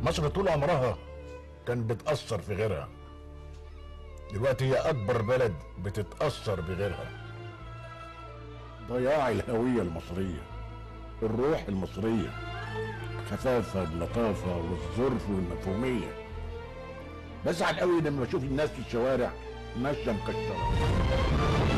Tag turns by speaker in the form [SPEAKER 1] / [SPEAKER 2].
[SPEAKER 1] مصر طول عمرها كانت بتأثر في غيرها دلوقتي هي أكبر بلد بتتأثر بغيرها ضياع الهوية المصرية الروح المصرية الخفافة اللطافة والظرف والمفهومية بزعل قوي لما بشوف الناس في الشوارع ماشية مكشرة